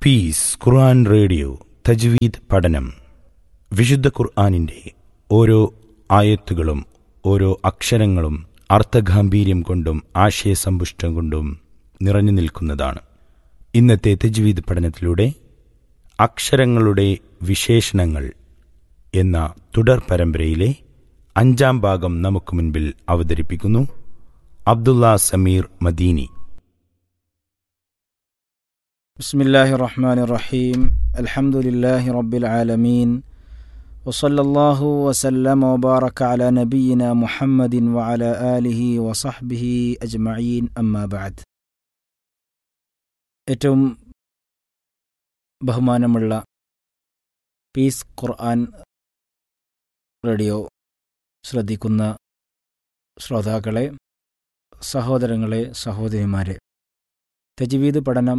piece ഖുർആൻ radio തജ്വീദ് പഠനം വിശുദ്ധ ഖുർആാനിൻ്റെ ഓരോ ആയത്തുകളും ഓരോ അക്ഷരങ്ങളും അർത്ഥഗാംഭീര്യം കൊണ്ടും ആശയസമ്പുഷ്ടം കൊണ്ടും നിറഞ്ഞു നിൽക്കുന്നതാണ് ഇന്നത്തെ തജ്വീദ് പഠനത്തിലൂടെ അക്ഷരങ്ങളുടെ വിശേഷണങ്ങൾ എന്ന തുടർ പരമ്പരയിലെ അഞ്ചാം ഭാഗം നമുക്ക് മുൻപിൽ അവതരിപ്പിക്കുന്നു അബ്ദുള്ള സമീർ മദീനി بسم الله الرحمن الرحيم الحمد لله رب العالمين وصلى الله وسلم وبارك على نبينا محمد وعلى آله وصحبه أجمعين أما بعد ഏറ്റവും ബഹുമാനമുള്ള പീസ് ഖുർആൻ റേഡിയോ ശ്രദ്ധിക്കുന്ന ശ്രോതാക്കളെ സഹോദരങ്ങളെ സഹോദരിമാരെ തജ്വീദ് പഠനം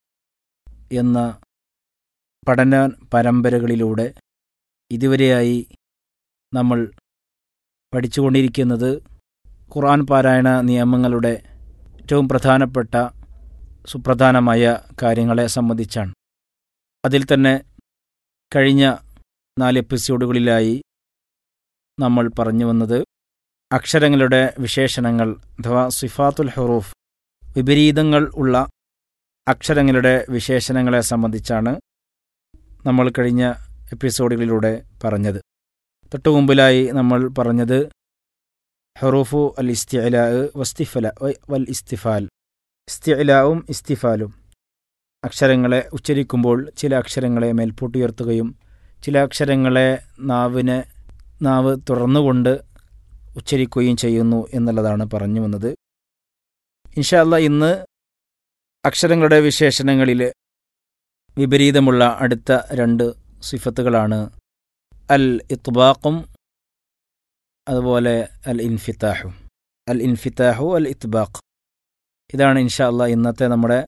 എന്ന പഠന പരമ്പരകളിലൂടെ ഇതുവരെയായി നമ്മൾ പഠിച്ചുകൊണ്ടിരിക്കുന്നത് ഖുർആൻ പാരായണ നിയമങ്ങളുടെ ഏറ്റവും പ്രധാനപ്പെട്ട സുപ്രധാനമായ കാര്യങ്ങളെ സംബന്ധിച്ചാണ് അതിൽ തന്നെ കഴിഞ്ഞ നാല് എപ്പിസോഡുകളിലായി നമ്മൾ പറഞ്ഞു വന്നത് അക്ഷരങ്ങളുടെ വിശേഷണങ്ങൾ അഥവാ സിഫാത്തുൽ ഹുറൂഫ് വിപരീതങ്ങൾ ഉള്ള അക്ഷരങ്ങളുടെ വിശേഷണങ്ങളെ സംബന്ധിച്ചാണ് നമ്മൾ കഴിഞ്ഞ എപ്പിസോഡുകളിലൂടെ പറഞ്ഞത് തൊട്ടു മുമ്പിലായി നമ്മൾ പറഞ്ഞത് ഹെറൂഫു അൽ ഇസ്തിഅല വസ്തിഫല വൽ ഇസ്തിഫാൽ ഇസ്തിഅലാവും ഇസ്തിഫാലും അക്ഷരങ്ങളെ ഉച്ചരിക്കുമ്പോൾ ചില അക്ഷരങ്ങളെ മേൽപോട്ടുയർത്തുകയും ചില അക്ഷരങ്ങളെ നാവിനെ നാവ് തുറന്നുകൊണ്ട് ഉച്ചരിക്കുകയും ചെയ്യുന്നു എന്നുള്ളതാണ് പറഞ്ഞു വന്നത് ഇൻഷാല്ല ഇന്ന് അക്ഷരങ്ങളുടെ വിശേഷണങ്ങളിൽ വിപരീതമുള്ള അടുത്ത രണ്ട് സിഫത്തുകളാണ് അൽ ഇത്ബാഖും അതുപോലെ അൽ ഇൻഫിത്താഹും അൽ ഇൻഫിത്താഹു അൽ ഇത്ബാഖ് ഇതാണ് ഇൻഷാ അല്ല ഇന്നത്തെ നമ്മുടെ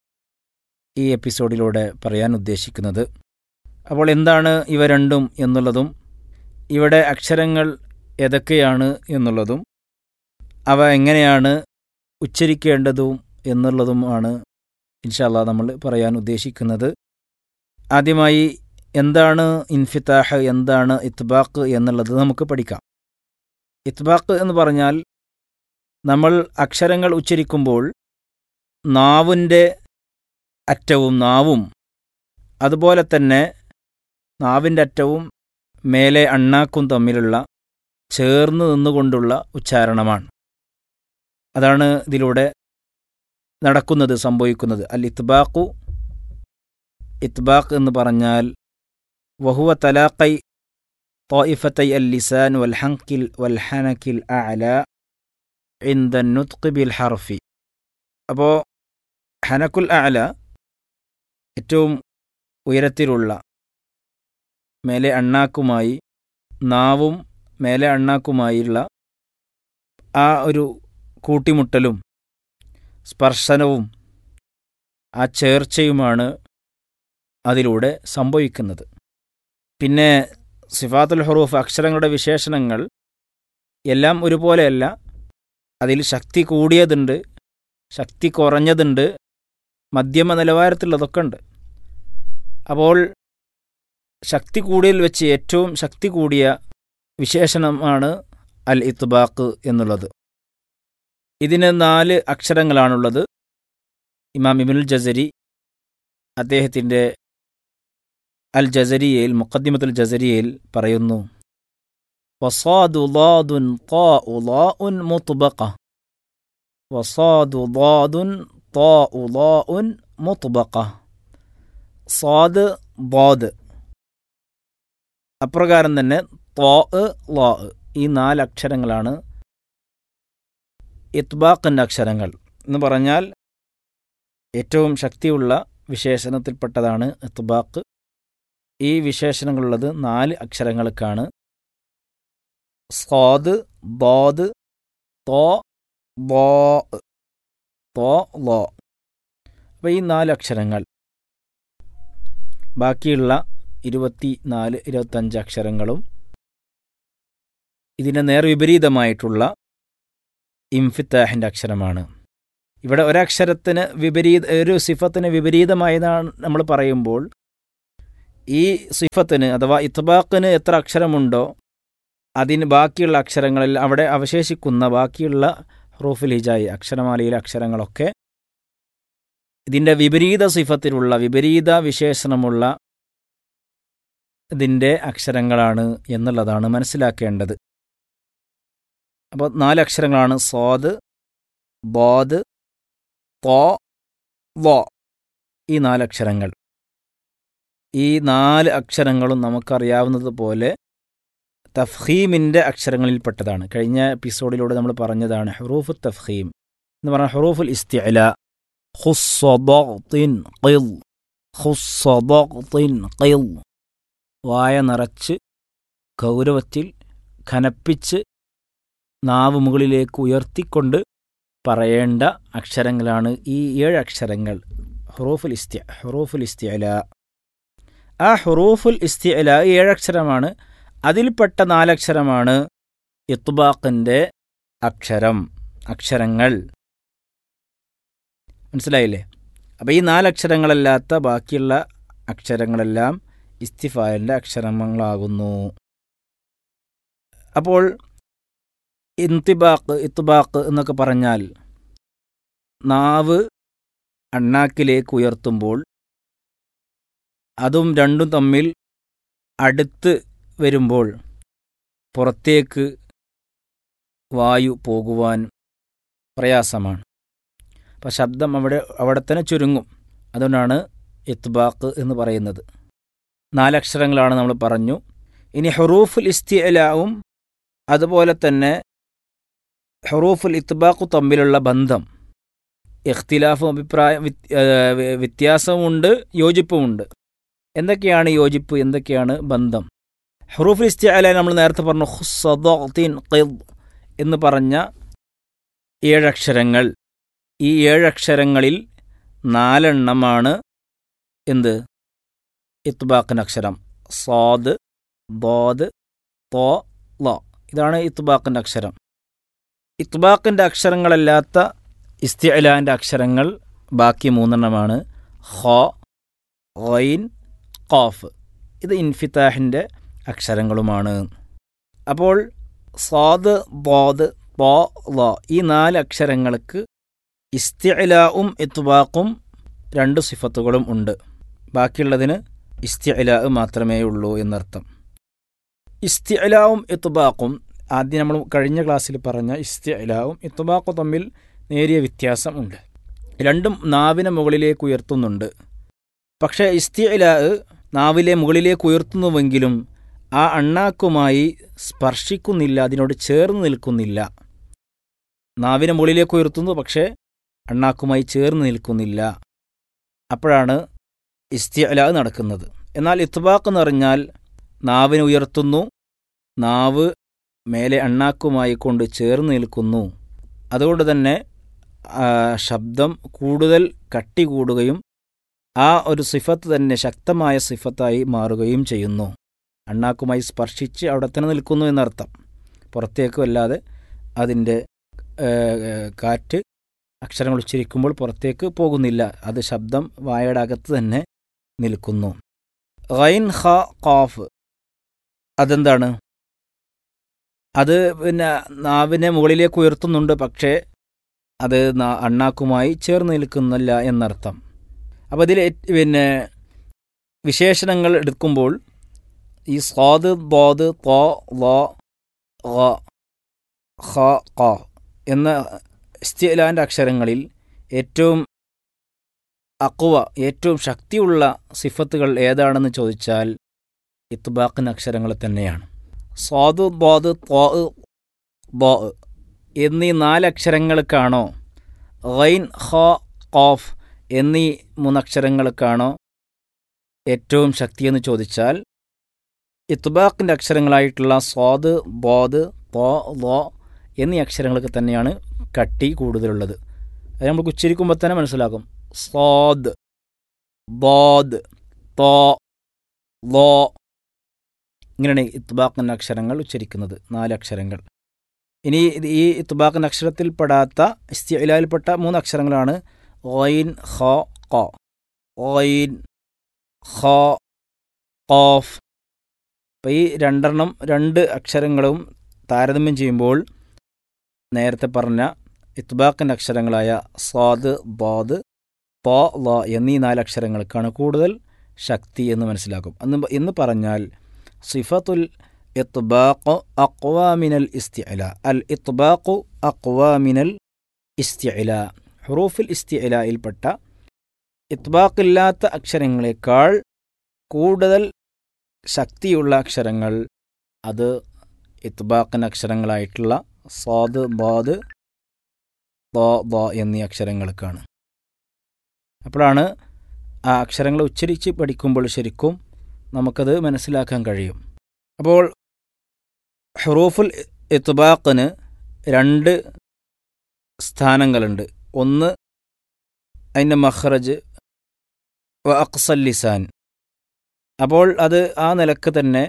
ഈ എപ്പിസോഡിലൂടെ പറയാൻ ഉദ്ദേശിക്കുന്നത് അപ്പോൾ എന്താണ് ഇവ രണ്ടും എന്നുള്ളതും ഇവിടെ അക്ഷരങ്ങൾ ഏതൊക്കെയാണ് എന്നുള്ളതും അവ എങ്ങനെയാണ് ഉച്ചരിക്കേണ്ടതും എന്നുള്ളതുമാണ് ഇൻഷാല്ല നമ്മൾ പറയാൻ ഉദ്ദേശിക്കുന്നത് ആദ്യമായി എന്താണ് ഇൻഫിത്താഹ് എന്താണ് ഇത്ബാഖ് എന്നുള്ളത് നമുക്ക് പഠിക്കാം ഇത്ബാഖ് എന്ന് പറഞ്ഞാൽ നമ്മൾ അക്ഷരങ്ങൾ ഉച്ചരിക്കുമ്പോൾ നാവിൻ്റെ അറ്റവും നാവും അതുപോലെ തന്നെ നാവിൻ്റെ അറ്റവും മേലെ അണ്ണാക്കും തമ്മിലുള്ള ചേർന്ന് നിന്നുകൊണ്ടുള്ള ഉച്ചാരണമാണ് അതാണ് ഇതിലൂടെ നടക്കുന്നത് സംഭവിക്കുന്നത് അൽ ഇത്ബാഖു ഇത്ബാഖ് എന്ന് പറഞ്ഞാൽ വഹുവ തലാഖൈ طائفتي اللسان والحنكل والحنك الأعلى عند النطق بالحرف അപ്പോൾ ഹനക്കുൽ അഅല ഏറ്റവും ഉയരത്തിലുള്ള മേലെ അണ്ണാക്കുമായി നാവും മേലെ അണ്ണാക്കുമായുള്ള ആ ഒരു കൂട്ടിമുട്ടലും സ്പർശനവും ആ ചേർച്ചയുമാണ് അതിലൂടെ സംഭവിക്കുന്നത് പിന്നെ സിഫാത്തുൽ ഹുറൂഫ് അക്ഷരങ്ങളുടെ വിശേഷണങ്ങൾ എല്ലാം ഒരുപോലെയല്ല അതിൽ ശക്തി കൂടിയതുണ്ട് ശക്തി കുറഞ്ഞതുണ്ട് മധ്യമ നിലവാരത്തിലുള്ളതൊക്കെ ഉണ്ട് അപ്പോൾ ശക്തി കൂടിയതിൽ വെച്ച് ഏറ്റവും ശക്തി കൂടിയ വിശേഷണമാണ് അൽ ഇത്ബാഖ് എന്നുള്ളത് ഇതിന് നാല് അക്ഷരങ്ങളാണുള്ളത് ഇമാം ഇബിനുൽ ജസരി അദ്ദേഹത്തിൻ്റെ അൽ ജസരിയയിൽ മുഖദ്ദിമത്തുൽ ജസരിയയിൽ പറയുന്നു വസാദു ലാദുൻ ഖാഉ ലാഉൻ മുത്ബഖ വസാദു ലാദുൻ ഖാഉ ലാഉൻ മുത്ബഖ സാദ് ബാദ് അപ്രകാരം തന്നെ ത്വാ ലാ ഈ നാല് അക്ഷരങ്ങളാണ് ഇത്ബാഖിൻ്റെ അക്ഷരങ്ങൾ എന്ന് പറഞ്ഞാൽ ഏറ്റവും ശക്തിയുള്ള വിശേഷണത്തിൽപ്പെട്ടതാണ് ഇത്ബാഖ് ഈ വിശേഷണങ്ങളുള്ളത് നാല് അക്ഷരങ്ങൾക്കാണ് സ്വാദ് ബാദ് തോ ബോ തോ ലോ അപ്പോൾ ഈ നാല് അക്ഷരങ്ങൾ ബാക്കിയുള്ള ഇരുപത്തി നാല് ഇരുപത്തഞ്ച് അക്ഷരങ്ങളും ഇതിന് നേർവിപരീതമായിട്ടുള്ള ഇംഫിത്താഹിൻ്റെ അക്ഷരമാണ് ഇവിടെ ഒരക്ഷരത്തിന് വിപരീത ഒരു സിഫത്തിന് വിപരീതമായതാണ് നമ്മൾ പറയുമ്പോൾ ഈ സിഫത്തിന് അഥവാ ഇത്ബാഖിന് എത്ര അക്ഷരമുണ്ടോ അതിന് ബാക്കിയുള്ള അക്ഷരങ്ങളിൽ അവിടെ അവശേഷിക്കുന്ന ബാക്കിയുള്ള ഹറൂഫുൽ ഹിജായി അക്ഷരമാലയിലെ അക്ഷരങ്ങളൊക്കെ ഇതിൻ്റെ വിപരീത സിഫത്തിലുള്ള വിപരീത വിശേഷണമുള്ള ഇതിൻ്റെ അക്ഷരങ്ങളാണ് എന്നുള്ളതാണ് മനസ്സിലാക്കേണ്ടത് അപ്പോൾ നാല് അക്ഷരങ്ങളാണ് സ്വാദ് ബോദ് തോ വോ ഈ നാലക്ഷരങ്ങൾ ഈ നാല് അക്ഷരങ്ങളും നമുക്കറിയാവുന്നതുപോലെ തഫ്ഹീമിൻ്റെ അക്ഷരങ്ങളിൽപ്പെട്ടതാണ് കഴിഞ്ഞ എപ്പിസോഡിലൂടെ നമ്മൾ പറഞ്ഞതാണ് ഹുറൂഫ് തഫ്ഹീം എന്ന് പറഞ്ഞാൽ ഹുറൂഫുൽ ഇസ്തിഅല ഖുസ്സദഖ്തിൻ ഖിൽ ഖുസ്സദഖ്തിൻ ഖിൽ വായ നിറച്ച് ഗൗരവത്തിൽ ഖനപ്പിച്ച് നാവ് മുകളിലേക്ക് ഉയർത്തിക്കൊണ്ട് പറയേണ്ട അക്ഷരങ്ങളാണ് ഈ ഏഴ് അക്ഷരങ്ങൾ ഹുറൂഫുൽ ഇസ്തി ഹുറൂഫുൽ ഇസ്തിഅല ആ ഹുറൂഫുൽ ഇസ്തിഅല ഏഴക്ഷരമാണ് അതിൽപ്പെട്ട നാലക്ഷരമാണ് ഇത്തുബാഖിൻ്റെ അക്ഷരം അക്ഷരങ്ങൾ മനസ്സിലായില്ലേ അപ്പോൾ ഈ നാലക്ഷരങ്ങളല്ലാത്ത ബാക്കിയുള്ള അക്ഷരങ്ങളെല്ലാം ഇസ്തിഫാലിൻ്റെ അക്ഷരങ്ങളാകുന്നു അപ്പോൾ ഇന്തിബാക്ക് ഇത്തുബാക്ക് എന്നൊക്കെ പറഞ്ഞാൽ നാവ് അണ്ണാക്കിലേക്ക് ഉയർത്തുമ്പോൾ അതും രണ്ടും തമ്മിൽ അടുത്ത് വരുമ്പോൾ പുറത്തേക്ക് വായു പോകുവാൻ പ്രയാസമാണ് അപ്പം ശബ്ദം അവിടെ അവിടെ തന്നെ ചുരുങ്ങും അതുകൊണ്ടാണ് ഇത്ബാക്ക് എന്ന് പറയുന്നത് നാലക്ഷരങ്ങളാണ് നമ്മൾ പറഞ്ഞു ഇനി ഹുറൂഫുൽ ഇസ്തിഅലാവും അതുപോലെ തന്നെ ഹുറൂഫുൽ ഇത്ബാഖു തമ്മിലുള്ള ബന്ധം ഇഖ്തിലാഫും അഭിപ്രായ വ്യത്യാസമുണ്ട് യോജിപ്പുമുണ്ട് എന്തൊക്കെയാണ് യോജിപ്പ് എന്തൊക്കെയാണ് ബന്ധം ഹുറൂഫുൽ ഇസ്തിഅല നമ്മൾ നേരത്തെ പറഞ്ഞു ഹുസദീൻ ഖിദ് എന്ന് പറഞ്ഞ ഏഴക്ഷരങ്ങൾ ഈ ഏഴക്ഷരങ്ങളിൽ നാലെണ്ണമാണ് എന്ത് ഇത്ബാഖിന് അക്ഷരം സാദ് ദോദ് തോ ലോ ഇതാണ് ഇത്ബാഖിൻ്റെ അക്ഷരം ഇത്ബാഖിൻ്റെ അക്ഷരങ്ങളല്ലാത്ത ഇസ്തിഅലാൻ്റെ അക്ഷരങ്ങൾ ബാക്കി മൂന്നെണ്ണമാണ് ഹോ ഗൈൻ ഖാഫ് ഇത് ഇൻഫിത്താഹിൻ്റെ അക്ഷരങ്ങളുമാണ് അപ്പോൾ സാദ് ബോദ് ബോ ലോ ഈ നാല് അക്ഷരങ്ങൾക്ക് ഇസ്തിഅലാവും ഇത്ബാഖും രണ്ട് സിഫത്തുകളും ഉണ്ട് ബാക്കിയുള്ളതിന് ഇസ്തിഅലാ മാത്രമേ ഉള്ളൂ എന്നർത്ഥം ഇസ്തിഅലാവും ഇത്ബാഖും ആദ്യം നമ്മൾ കഴിഞ്ഞ ക്ലാസ്സിൽ പറഞ്ഞ ഇസ്തിഅലാവും ഇത്ബാഖും തമ്മിൽ നേരിയ വ്യത്യാസം ഉണ്ട് രണ്ടും നാവിനെ മുകളിലേക്ക് ഉയർത്തുന്നുണ്ട് പക്ഷേ ഇസ്തിഅലാ നാവിലെ മുകളിലേക്ക് ഉയർത്തുന്നുവെങ്കിലും ആ അണ്ണാക്കുമായി സ്പർശിക്കുന്നില്ല അതിനോട് ചേർന്ന് നിൽക്കുന്നില്ല നാവിനെ മുകളിലേക്ക് ഉയർത്തുന്നു പക്ഷേ അണ്ണാക്കുമായി ചേർന്ന് നിൽക്കുന്നില്ല അപ്പോഴാണ് ഇസ്തിഅല നടക്കുന്നത് എന്നാൽ ഇത്ബാഖ് എന്ന് പറഞ്ഞാൽ നാവിനെ ഉയർത്തുന്നു നാവ് മേലെ അണ്ണാക്കുമായി കൊണ്ട് ചേർന്ന് നിൽക്കുന്നു അതുകൊണ്ട് തന്നെ ശബ്ദം കൂടുതൽ കട്ടി കൂടുകയും ആ ഒരു സിഫത്ത് തന്നെ ശക്തമായ സിഫത്തായി മാറുകയും ചെയ്യുന്നു അണ്ണാക്കുമായി സ്പർശിച്ച് അവിടെ തന്നെ നിൽക്കുന്നു എന്നർത്ഥം പുറത്തേക്ക് വല്ലാതെ അതിൻ്റെ കാറ്റ് അക്ഷരങ്ങൾ ഉച്ചരിക്കുമ്പോൾ പുറത്തേക്ക് പോകുന്നില്ല അത് ശബ്ദം വായയുടെ അകത്ത് തന്നെ നിൽക്കുന്നു ഗൈൻ ഹ ഖാഫ് അതെന്താണ് അത് പിന്നെ നാവിനെ മുകളിലേക്ക് ഉയർത്തുന്നുണ്ട് പക്ഷേ അത് അണ്ണാക്കുമായി ചേർന്ന് നിൽക്കുന്നില്ല എന്നർത്ഥം അപ്പോൾ ഇതിൽ പിന്നെ വിശേഷണങ്ങൾ എടുക്കുമ്പോൾ ഈ സ്വാദ് ബോദ് തോ ലോ ഹ ഖ എന്ന ഇസ്തിലാൻ്റെ അക്ഷരങ്ങളിൽ ഏറ്റവും അക്കുവ ഏറ്റവും ശക്തിയുള്ള സിഫത്തുകൾ ഏതാണെന്ന് ചോദിച്ചാൽ ഇത്ബാഖിന് അക്ഷരങ്ങൾ തന്നെയാണ് സ്വാദ് ബോദ് തോ ബോ എന്നീ നാലക്ഷരങ്ങൾക്കാണോ ഗൈൻ ഹ ഖോഫ് എന്നീ മൂന്നക്ഷരങ്ങൾക്കാണോ ഏറ്റവും ശക്തിയെന്ന് ചോദിച്ചാൽ ഇത്ബാഖിൻ്റെ അക്ഷരങ്ങളായിട്ടുള്ള സ്വാദ് ബോദ് തോ ലോ എന്നീ അക്ഷരങ്ങൾക്ക് തന്നെയാണ് കട്ടി കൂടുതലുള്ളത് അത് നമുക്ക് ഉച്ചരിക്കുമ്പോൾ തന്നെ മനസ്സിലാക്കും സ്വാദ് ബോദ് തോ ലോ ഇങ്ങനെയാണ് ഇത്ബാഖിൻ്റെ അക്ഷരങ്ങൾ ഉച്ചരിക്കുന്നത് നാല് അക്ഷരങ്ങൾ ഇനി ഇത് ഈ ഇത്തുബാഖിൻ്റെ അക്ഷരത്തിൽപ്പെടാത്ത ഇസ്തിഇലായിൽപ്പെട്ട മൂന്ന് അക്ഷരങ്ങളാണ് ഓയിൻ ഹ ഖ ഓയിൻ ഹ ഖോഫ് അപ്പോൾ ഈ രണ്ടെണ്ണം രണ്ട് അക്ഷരങ്ങളും താരതമ്യം ചെയ്യുമ്പോൾ നേരത്തെ പറഞ്ഞ ഇത്ബാഖിൻ്റെ അക്ഷരങ്ങളായ സ്വാദ് ബാദ് പ ല എന്നീ നാല് അക്ഷരങ്ങൾക്കാണ് കൂടുതൽ ശക്തി എന്ന് മനസ്സിലാക്കും എന്ന് എന്ന് പറഞ്ഞാൽ സിഫത്തുൽ ഇത്ബാഖ് അക്വാമിനൽ ഇസ്തിഅല അൽ ഇത്ബാഖു അക്വാമിനൽ ഇസ്തിഅല ഹുറൂഫിൽ ഇസ്തിഅലയിൽപ്പെട്ട ഇത്ബാഖില്ലാത്ത അക്ഷരങ്ങളെക്കാൾ കൂടുതൽ ശക്തിയുള്ള അക്ഷരങ്ങൾ അത് ഇത്ബാഖിൻ്റെ അക്ഷരങ്ങളായിട്ടുള്ള സ്വാദ് ബാദ് ദ ദ എന്നീ അക്ഷരങ്ങൾക്കാണ് അപ്പോഴാണ് ആ അക്ഷരങ്ങൾ ഉച്ചരിച്ച് പഠിക്കുമ്പോൾ ശരിക്കും നമുക്കത് മനസ്സിലാക്കാൻ കഴിയും അപ്പോൾ ഹുറൂഫുൽ ഇത്ബാഖിന് രണ്ട് സ്ഥാനങ്ങളുണ്ട് ഒന്ന് അതിൻ്റെ മഹ്റജ് വ അക്സൽ ലിസാൻ അപ്പോൾ അത് ആ നിലക്ക് തന്നെ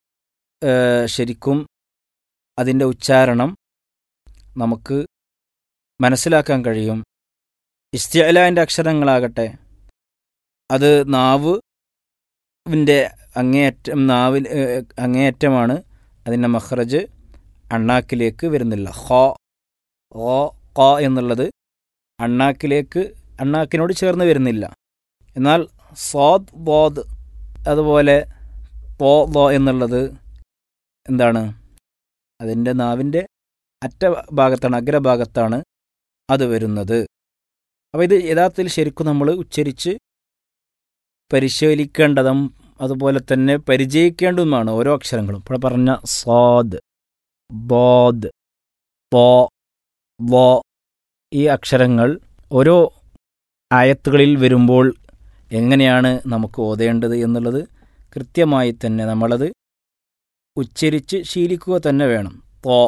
ശരിക്കും അതിൻ്റെ ഉച്ചാരണം നമുക്ക് മനസ്സിലാക്കാൻ കഴിയും ഇസ്തിഅലാൻ്റെ അക്ഷരങ്ങളാകട്ടെ അത് നാവിൻ്റെ അങ്ങേയറ്റം നാവിൽ അങ്ങേയറ്റമാണ് അതിൻ്റെ മഹ്റജ് അണ്ണാക്കിലേക്ക് വരുന്നില്ല ഹോ ഓ കോ എന്നുള്ളത് അണ്ണാക്കിലേക്ക് അണ്ണാക്കിനോട് ചേർന്ന് വരുന്നില്ല എന്നാൽ സ്വാദ് ബോദ് അതുപോലെ പോ ദോ എന്നുള്ളത് എന്താണ് അതിൻ്റെ നാവിൻ്റെ അറ്റ ഭാഗത്താണ് അഗ്രഭാഗത്താണ് അത് വരുന്നത് അപ്പോൾ ഇത് യഥാർത്ഥത്തിൽ ശരിക്കും നമ്മൾ ഉച്ചരിച്ച് പരിശീലിക്കേണ്ടതും അതുപോലെ തന്നെ പരിചയിക്കേണ്ടതുമാണ് ഓരോ അക്ഷരങ്ങളും ഇപ്പോൾ പറഞ്ഞ സ്വാദ് ബോദ് പോ വോ ഈ അക്ഷരങ്ങൾ ഓരോ ആയത്തുകളിൽ വരുമ്പോൾ എങ്ങനെയാണ് നമുക്ക് ഓതേണ്ടത് എന്നുള്ളത് കൃത്യമായി തന്നെ നമ്മളത് ഉച്ചരിച്ച് ശീലിക്കുക തന്നെ വേണം തോ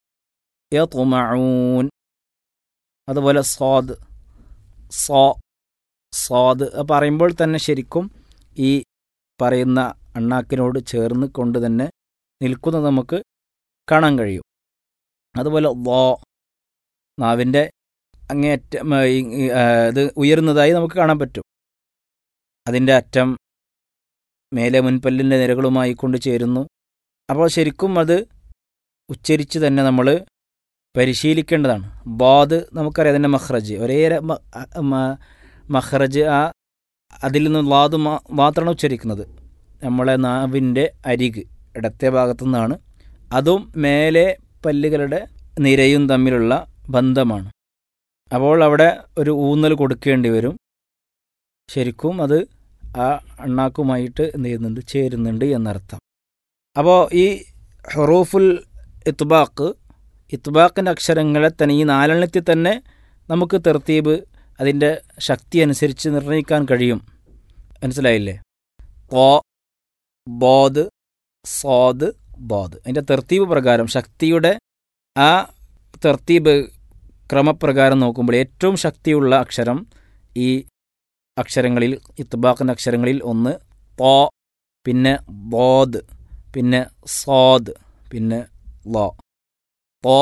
യതുമഊൻ അതുപോലെ സ്വാദ് സോ സ്വാദ് പറയുമ്പോൾ തന്നെ ശരിക്കും ഈ പറയുന്ന അണ്ണാക്കിനോട് ചേർന്ന് കൊണ്ട് തന്നെ നിൽക്കുന്നത് നമുക്ക് കാണാൻ കഴിയും അതുപോലെ വോ നാവിൻ്റെ അങ്ങേയറ്റം ഇത് ഉയരുന്നതായി നമുക്ക് കാണാൻ പറ്റും അതിൻ്റെ അറ്റം മേലെ മുൻപല്ലിൻ്റെ നിരകളുമായി കൊണ്ട് ചേരുന്നു അപ്പോൾ ശരിക്കും അത് ഉച്ചരിച്ച് തന്നെ നമ്മൾ പരിശീലിക്കേണ്ടതാണ് ബാദ് നമുക്കറിയാം അതിൻ്റെ മഹ്റജ് ഒരേ മഹ്റജ് ആ അതിൽ നിന്ന് വാദ് മാത്രമാണ് ഉച്ചരിക്കുന്നത് നമ്മളെ നാവിൻ്റെ അരിക് ഇടത്തെ ഭാഗത്തു നിന്നാണ് അതും മേലെ പല്ലുകളുടെ നിരയും തമ്മിലുള്ള ബന്ധമാണ് അപ്പോൾ അവിടെ ഒരു ഊന്നൽ കൊടുക്കേണ്ടി വരും ശരിക്കും അത് ആ അണ്ണാക്കുമായിട്ട് എന്ത് ചെയ്യുന്നുണ്ട് ചേരുന്നുണ്ട് എന്നർത്ഥം അപ്പോൾ ഈ ഹൊറൂഫുൽ ഇത്ബാക്ക് ഇത്ബാക്കിൻ്റെ അക്ഷരങ്ങളെ തന്നെ ഈ നാലെണ്ണത്തിൽ തന്നെ നമുക്ക് തെർത്തീബ് അതിൻ്റെ ശക്തി അനുസരിച്ച് നിർണ്ണയിക്കാൻ കഴിയും മനസ്സിലായില്ലേ കോ ബോദ് സോദ് ബോദ് അതിൻ്റെ തെർത്തീബ് പ്രകാരം ശക്തിയുടെ ആ തെർത്തീബ് ക്രമപ്രകാരം നോക്കുമ്പോൾ ഏറ്റവും ശക്തിയുള്ള അക്ഷരം ഈ അക്ഷരങ്ങളിൽ ഇത്ബാക്കിൻ്റെ അക്ഷരങ്ങളിൽ ഒന്ന് പോ പിന്നെ ബോദ് പിന്നെ സോദ് പിന്നെ ലോ പോ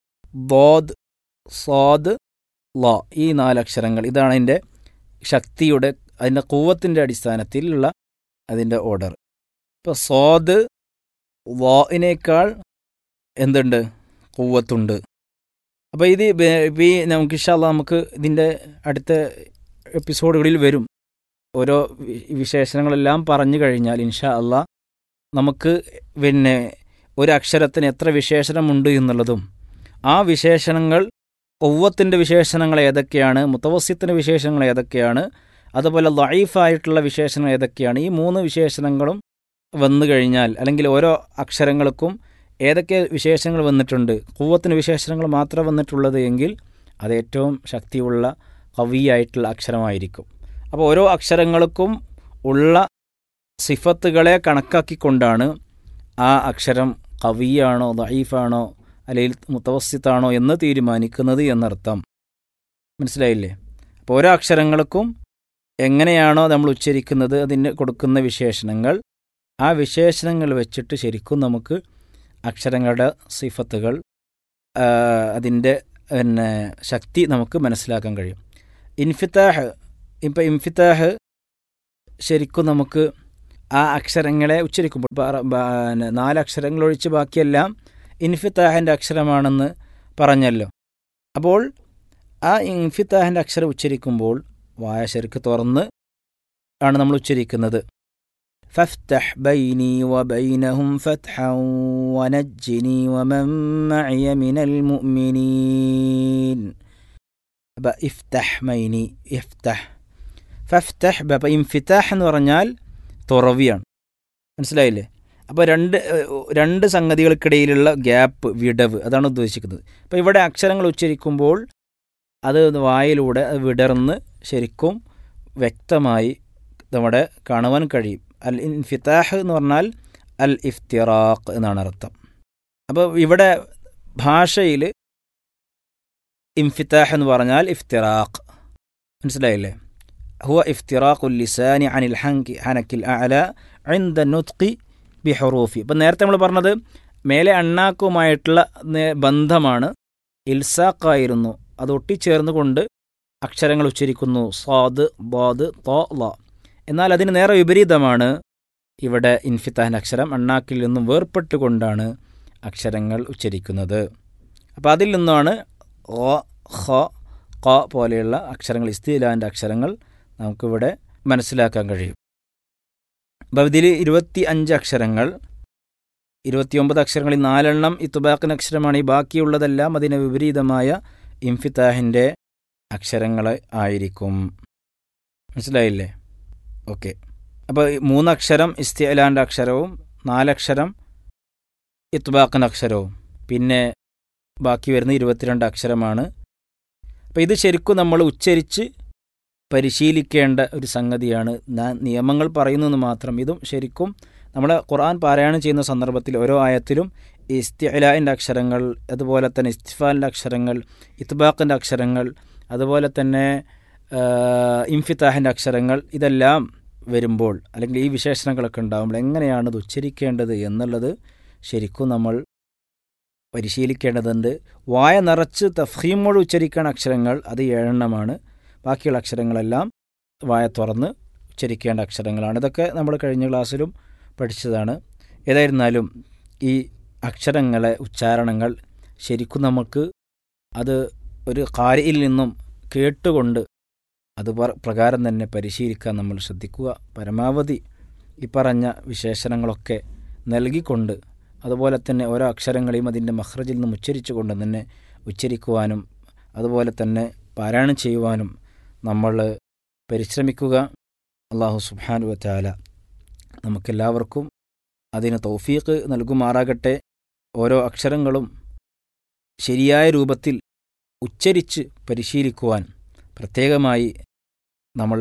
ബോദ് സോദ് ലോ ഈ നാലക്ഷരങ്ങൾ ഇതാണ് അതിൻ്റെ ശക്തിയുടെ അതിൻ്റെ കൂവത്തിൻ്റെ അടിസ്ഥാനത്തിലുള്ള അതിൻ്റെ ഓർഡർ ഇപ്പോൾ സോദ് വോയിനേക്കാൾ എന്തുണ്ട് കൂവത്തുണ്ട് അപ്പോൾ ഇത് ഈ നമുക്ക് ഇഷ്ടമല്ല നമുക്ക് ഇതിൻ്റെ അടുത്ത എപ്പിസോഡുകളിൽ വരും ഓരോ വിശേഷണങ്ങളെല്ലാം പറഞ്ഞു കഴിഞ്ഞാൽ ഇൻഷാ അല്ല നമുക്ക് പിന്നെ ഒരു അക്ഷരത്തിന് എത്ര വിശേഷണമുണ്ട് എന്നുള്ളതും ആ വിശേഷണങ്ങൾ ഒവ്വത്തിൻ്റെ വിശേഷണങ്ങൾ ഏതൊക്കെയാണ് മുത്തവസ്യത്തിൻ്റെ വിശേഷണങ്ങൾ ഏതൊക്കെയാണ് അതുപോലെ ലൈഫായിട്ടുള്ള വിശേഷണങ്ങൾ ഏതൊക്കെയാണ് ഈ മൂന്ന് വിശേഷണങ്ങളും വന്നു കഴിഞ്ഞാൽ അല്ലെങ്കിൽ ഓരോ അക്ഷരങ്ങൾക്കും ഏതൊക്കെ വിശേഷണങ്ങൾ വന്നിട്ടുണ്ട് കൂവത്തിന് വിശേഷണങ്ങൾ മാത്രം വന്നിട്ടുള്ളത് എങ്കിൽ അത് ഏറ്റവും ശക്തിയുള്ള കവിയായിട്ടുള്ള അക്ഷരമായിരിക്കും അപ്പോൾ ഓരോ അക്ഷരങ്ങൾക്കും ഉള്ള സിഫത്തുകളെ കണക്കാക്കിക്കൊണ്ടാണ് ആ അക്ഷരം കവിയാണോ ദൈഫാണോ അല്ലെങ്കിൽ മുത്തവസ്യത്താണോ എന്ന് തീരുമാനിക്കുന്നത് എന്നർത്ഥം മനസ്സിലായില്ലേ അപ്പോൾ ഓരോ അക്ഷരങ്ങൾക്കും എങ്ങനെയാണോ നമ്മൾ ഉച്ചരിക്കുന്നത് അതിന് കൊടുക്കുന്ന വിശേഷണങ്ങൾ ആ വിശേഷണങ്ങൾ വെച്ചിട്ട് ശരിക്കും നമുക്ക് അക്ഷരങ്ങളുടെ സിഫത്തുകൾ അതിൻ്റെ പിന്നെ ശക്തി നമുക്ക് മനസ്സിലാക്കാൻ കഴിയും ഇൻഫിത്താഹ് ഇപ്പം ഇൻഫിത്താഹ് ശരിക്കും നമുക്ക് ആ അക്ഷരങ്ങളെ ഉച്ചരിക്കുമ്പോൾ ബ- ബ- പിന്നെ നാല് അക്ഷരങ്ങൾ ഒഴിച്ച് ബാക്കിയെല്ലാം ഇൻഫിത്താഹിൻ്റെ അക്ഷരമാണെന്ന് പറഞ്ഞല്ലോ അപ്പോൾ ആ ഇൻഫിത്താഹിൻ്റെ അക്ഷരം ഉച്ചരിക്കുമ്പോൾ വായ ശരിക്ക് തുറന്ന് ആണ് നമ്മൾ ഉച്ചരിക്കുന്നത് فافتح بيني وبينهم فتحا ونجني ومن معي من المؤمنين അപ്പൊ ഇഫ്തഹ് മൈനി ഇഫ്തഹ് ഫഫ്തഹ് അപ്പം ഇൻഫിത്താഹ് എന്ന് പറഞ്ഞാൽ തുറവിയാണ് മനസ്സിലായില്ലേ അപ്പോൾ രണ്ട് ഏഹ്, രണ്ട് സംഗതികൾക്കിടയിലുള്ള ഗ്യാപ്പ് വിടവ് അതാണ് ഉദ്ദേശിക്കുന്നത് അപ്പോൾ ഇവിടെ അക്ഷരങ്ങൾ ഉച്ചരിക്കുമ്പോൾ അത് വായിലൂടെ അത് വിടർന്ന് ശരിക്കും വ്യക്തമായി നമ്മുടെ കാണുവാൻ കഴിയും അൽ ഇൻഫിത്താഹ് എന്ന് പറഞ്ഞാൽ അൽ ഇഫ്തിറാഖ് എന്നാണ് അർത്ഥം അപ്പോൾ ഇവിടെ ഭാഷയിൽ ഇൻഫിത്താഹ് എന്ന് പറഞ്ഞാൽ ഇഫ്തിറാഖ് മനസ്സിലായില്ലേ ഹുവ ഇഫ്തിറാഖു ലിസാനി അനിൽ ഹങ്കി ഹനക്കിൽ അല عند النطق ബിഹറൂഫി ഇപ്പം നേരത്തെ നമ്മൾ പറഞ്ഞത് മേലെ അണ്ണാക്കുമായിട്ടുള്ള നേ- ബന്ധമാണ് ഇൽസാക്കായിരുന്നു അത് ഒട്ടിച്ചേർന്നുകൊണ്ട് അക്ഷരങ്ങൾ ഉച്ചരിക്കുന്നു സ്വാദ് ബാദ് തോ ല എന്നാൽ അതിന് നേരെ വിപരീതമാണ് ഇവിടെ ഇൻഫിത്താഹിൻ്റെ അക്ഷരം അണ്ണാക്കിൽ നിന്നും വേർപെട്ടുകൊണ്ടാണ് അക്ഷരങ്ങൾ ഉച്ചരിക്കുന്നത് അപ്പോൾ അതിൽ നിന്നാണ് ഓ ഹ ക പോലെയുള്ള അക്ഷരങ്ങൾ ഇസ്തിലാൻ്റെ അക്ഷരങ്ങൾ നമുക്കിവിടെ മനസ്സിലാക്കാൻ കഴിയും അപ്പോൾ ഇതിൽ ഇരുപത്തി അഞ്ച് അക്ഷരങ്ങൾ ഇരുപത്തിയൊമ്പത് അക്ഷരങ്ങളിൽ നാലെണ്ണം ഇത്തുബാക്കിന് അക്ഷരമാണ് ഈ ബാക്കിയുള്ളതെല്ലാം അതിന് വിപരീതമായ ഇംഫിത്താഹിൻ്റെ അക്ഷരങ്ങൾ ആയിരിക്കും മനസ്സിലായില്ലേ ഓക്കെ അപ്പോൾ ഈ മൂന്നക്ഷരം ഇസ്തിഅലാൻ്റെ അക്ഷരവും നാലക്ഷരം ഇത്തുബാക്കിൻ്റെ അക്ഷരവും പിന്നെ ബാക്കി വരുന്ന ഇരുപത്തിരണ്ട് അക്ഷരമാണ് അപ്പോൾ ഇത് ശരിക്കും നമ്മൾ ഉച്ചരിച്ച് പരിശീലിക്കേണ്ട ഒരു സംഗതിയാണ് ഞാൻ നിയമങ്ങൾ പറയുന്നെന്ന് മാത്രം ഇതും ശരിക്കും നമ്മൾ ഖുർആൻ പാരായണം ചെയ്യുന്ന സന്ദർഭത്തിൽ ഓരോ ആയത്തിലും ഇസ്തിഅലാൻ്റെ അക്ഷരങ്ങൾ അതുപോലെ തന്നെ ഇസ്തിഫാലിൻ്റെ അക്ഷരങ്ങൾ ഇത്ബാഖിൻ്റെ അക്ഷരങ്ങൾ അതുപോലെ തന്നെ ഇംഫിത്താഹിൻ്റെ അക്ഷരങ്ങൾ ഇതെല്ലാം വരുമ്പോൾ അല്ലെങ്കിൽ ഈ വിശേഷണങ്ങളൊക്കെ ഉണ്ടാകുമ്പോൾ എങ്ങനെയാണ് ഇത് ഉച്ചരിക്കേണ്ടത് എന്നുള്ളത് ശരിക്കും നമ്മൾ പരിശീലിക്കേണ്ടതുണ്ട് വായ നിറച്ച് തഫീമോട് ഉച്ചരിക്കുന്ന അക്ഷരങ്ങൾ അത് ഏഴെണ്ണമാണ് ബാക്കിയുള്ള അക്ഷരങ്ങളെല്ലാം വായ തുറന്ന് ഉച്ചരിക്കേണ്ട അക്ഷരങ്ങളാണ് ഇതൊക്കെ നമ്മൾ കഴിഞ്ഞ ക്ലാസ്സിലും പഠിച്ചതാണ് ഏതായിരുന്നാലും ഈ അക്ഷരങ്ങളെ ഉച്ചാരണങ്ങൾ ശരിക്കും നമുക്ക് അത് ഒരു കാരിയിൽ നിന്നും കേട്ടുകൊണ്ട് അത് പർ- പ്രകാരം തന്നെ പരിശീലിക്കാൻ നമ്മൾ ശ്രദ്ധിക്കുക പരമാവധി ഈ പറഞ്ഞ വിശേഷണങ്ങളൊക്കെ നൽകിക്കൊണ്ട് അതുപോലെ തന്നെ ഓരോ അക്ഷരങ്ങളെയും അതിൻ്റെ മഹ്റജിൽ നിന്നും ഉച്ചരിച്ചുകൊണ്ട് തന്നെ ഉച്ചരിക്കുവാനും അതുപോലെ തന്നെ പാരായണം ചെയ്യുവാനും നമ്മൾ പരിശ്രമിക്കുക അള്ളാഹു സുബ്ഹാനു വറ്റാല നമുക്കെല്ലാവർക്കും അതിന് തൗഫീഖ് നൽകുമാറാകട്ടെ ഓരോ അക്ഷരങ്ങളും ശരിയായ രൂപത്തിൽ ഉച്ചരിച്ച് പരിശീലിക്കുവാൻ പ്രത്യേകമായി നമ്മൾ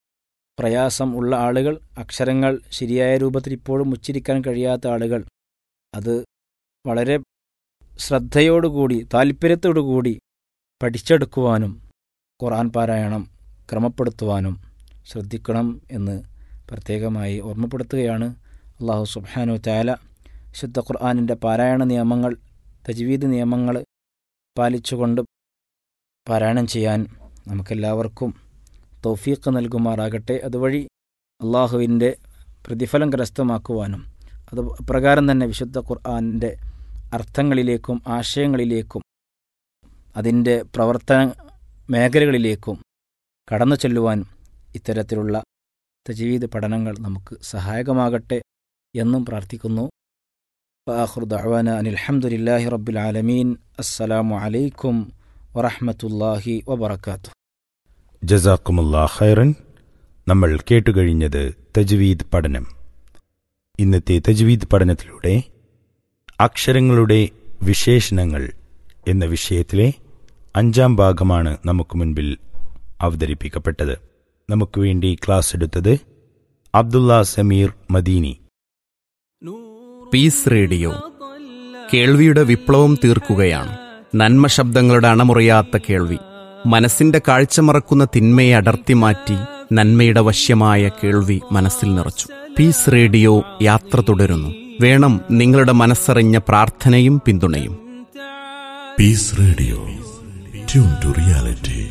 പ്രയാസം ഉള്ള ആളുകൾ അക്ഷരങ്ങൾ ശരിയായ രൂപത്തിൽ ഇപ്പോഴും ഉച്ചരിക്കാൻ കഴിയാത്ത ആളുകൾ അത് വളരെ ശ്രദ്ധയോടുകൂടി താല്പര്യത്തോടുകൂടി പഠിച്ചെടുക്കുവാനും ഖുർആൻ പാരായണം ക്രമപ്പെടുത്തുവാനും ശ്രദ്ധിക്കണം എന്ന് പ്രത്യേകമായി ഓർമ്മപ്പെടുത്തുകയാണ് അള്ളാഹു സുബ്ഹാനു താല ശുദ്ധ ഖുർആാനിൻ്റെ പാരായണ നിയമങ്ങൾ തജ്വീദ് നിയമങ്ങൾ പാലിച്ചുകൊണ്ട് പാരായണം ചെയ്യാൻ നമുക്കെല്ലാവർക്കും തൗഫീഖ് നൽകുമാറാകട്ടെ അതുവഴി അള്ളാഹുവിൻ്റെ പ്രതിഫലം കരസ്ഥമാക്കുവാനും അത് പ്രകാരം തന്നെ വിശുദ്ധ ഖുർആാനിൻ്റെ അർത്ഥങ്ങളിലേക്കും ആശയങ്ങളിലേക്കും അതിൻ്റെ പ്രവർത്തന മേഖലകളിലേക്കും കടന്നു ചെല്ലുവാൻ ഇത്തരത്തിലുള്ള തജീവിത പഠനങ്ങൾ നമുക്ക് സഹായകമാകട്ടെ എന്നും പ്രാർത്ഥിക്കുന്നു وآخر دعوانا أن الحمد لله رب العالمين السلام عليكم ورحمة الله وبركاته ജസാക്കുമുല്ലാ ഖൈറൻ നമ്മൾ കേട്ടുകഴിഞ്ഞത് തജ്വീദ് പഠനം ഇന്നത്തെ തജ്വീദ് പഠനത്തിലൂടെ അക്ഷരങ്ങളുടെ വിശേഷണങ്ങൾ എന്ന വിഷയത്തിലെ അഞ്ചാം ഭാഗമാണ് നമുക്ക് മുൻപിൽ അവതരിപ്പിക്കപ്പെട്ടത് നമുക്ക് വേണ്ടി ക്ലാസ് എടുത്തത് അബ്ദുള്ള സമീർ മദീനി പീസ് റേഡിയോ കേൾവിയുടെ വിപ്ലവം തീർക്കുകയാണ് നന്മ ശബ്ദങ്ങളുടെ അണമുറിയാത്ത കേൾവി മനസ്സിന്റെ കാഴ്ച മറക്കുന്ന തിന്മയെ അടർത്തി മാറ്റി നന്മയുടെ വശ്യമായ കേൾവി മനസ്സിൽ നിറച്ചു പീസ് റേഡിയോ യാത്ര തുടരുന്നു വേണം നിങ്ങളുടെ മനസ്സറിഞ്ഞ പ്രാർത്ഥനയും പിന്തുണയും peace radio tune to reality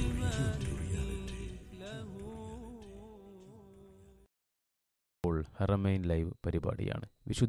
ഇപ്പോൾ ഹറമൈൻ ലൈവ് പരിപാടിയാണ് വിശുദ്ധ